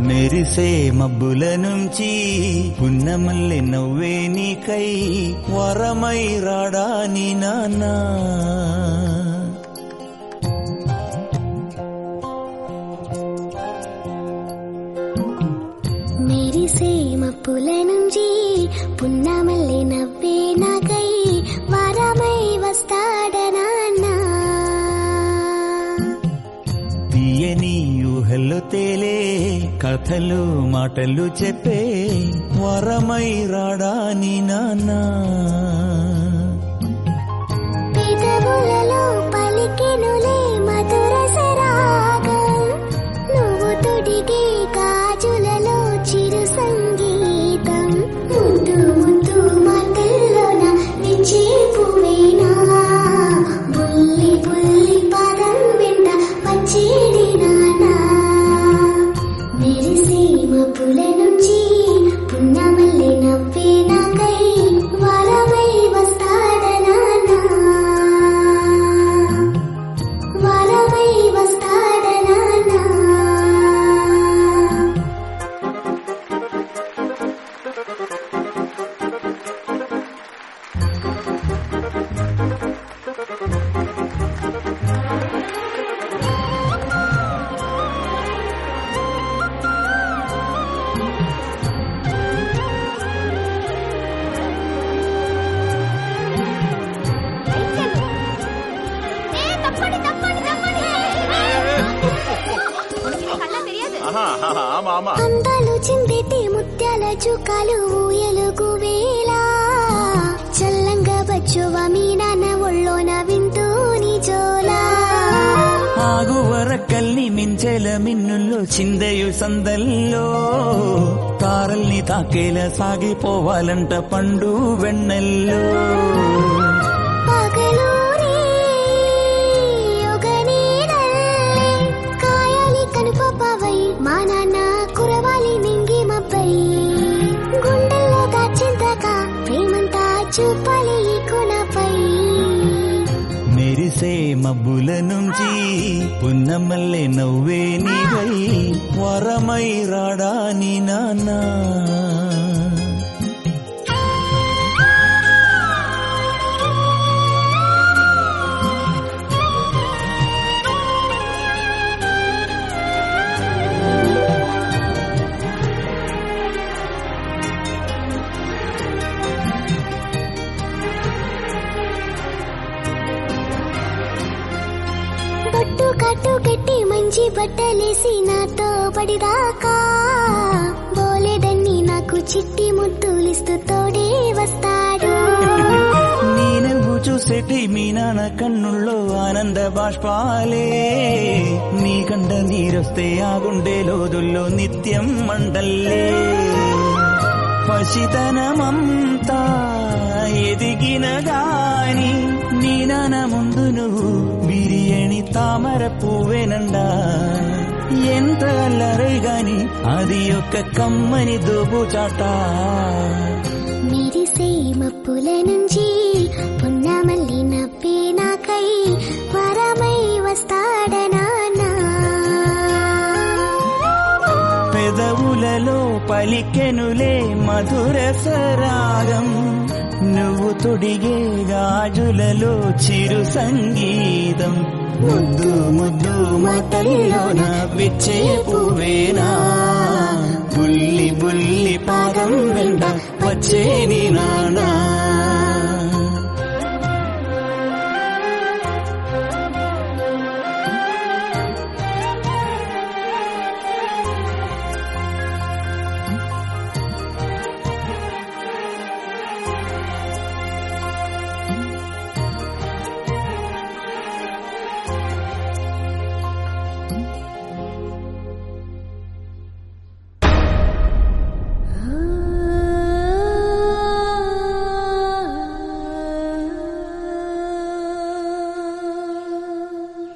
మెరిసే మబ్బుల నుంచి పున్నమల్లి నవ్వే నీకై వరమై రాడాని నాన్నా మెరిసే మప్పుల నుంచి పున్నమల్లి నవ్వే నాకై వరమై వస్తాడనాన్నా తీయని ఊహల్లో తేలే కథలు మాటలు చెప్పే వరమై రాడాని నాన్నా పెదవులలో పలికెనులే మధుర సరాగం నువ్వు తొడిగే గాజులలో చిరు సంగీతం ముద్దు ముద్దు మాటల్లోన విచ్చే పువ్వేనా బుల్లి బుల్లి పదం వెంట వచ్చేది నానా మెరిసే మబ్బుల నుంచి పున్నమల్లి నవ్వే నాకై వరమై వస్తాడనానా వరమై వస్తాడనానా అందాలు చిందితే ముత్యాల చుక్కలు ఊయలుగు వేళ చల్లంగా బచ్చువ మీ నాన్న ఒళ్ళోన వింటూ నీ జోలా ఆగు వరకల్ని మించెల మిన్నుల్లో చిందయు సందల్లో తారల్ని తాకేలా సాగిపోవాలంట పండు వెన్నెల్లో పగలూరి ఒక నీడల్లే కాయాలి కనుపపవై మా నాన్న కురవాలి నింగి మబ్బై గుండెల్లో దాచింతగా ప్రేమంతా చూపాలి ఈ కొనపై మెరిసే మబ్బుల నుంచి పున్నమల్లె నవ్వే నీవై వరమై రాడాని నాన్నా బొట్టు కట్టు కట్టి మంచి బట్టలేసి నాతో పడిదాకా బోలెడన్ని నాకు చిట్టి ముద్దులిస్తూ తోడే వస్తాడు నీ నువ్వు చూసేటి మీ నాన్న కన్నుల్లో ఆనంద బాష్పాలే నీ కంట నీరొస్తే ఆ గుండె లోదుల్లో నిత్యం మండల్లే పసితనమంతా ఎదిగిన గాని నీ నాన్న ముందు నువ్వు బిర్యాని తామర పువ్వేనండా ఎంత అల్లరై గాని అది ఒక కమ్మని దోబుచాట మెరిసే మప్పుల నుంచి పున్నమల్లి నవ్వే నాకై వరమై వస్తాడనానా పెదవులలో పలికెనులే మధుర సరాగం నువ్వు తొడిగే గాజులలో చిరు సంగీతం ముద్దు ముద్దు మాటల్లోన విచ్చే పువ్వేనా బుల్లి బుల్లి పాదం వెంట వచ్చే నీ నానా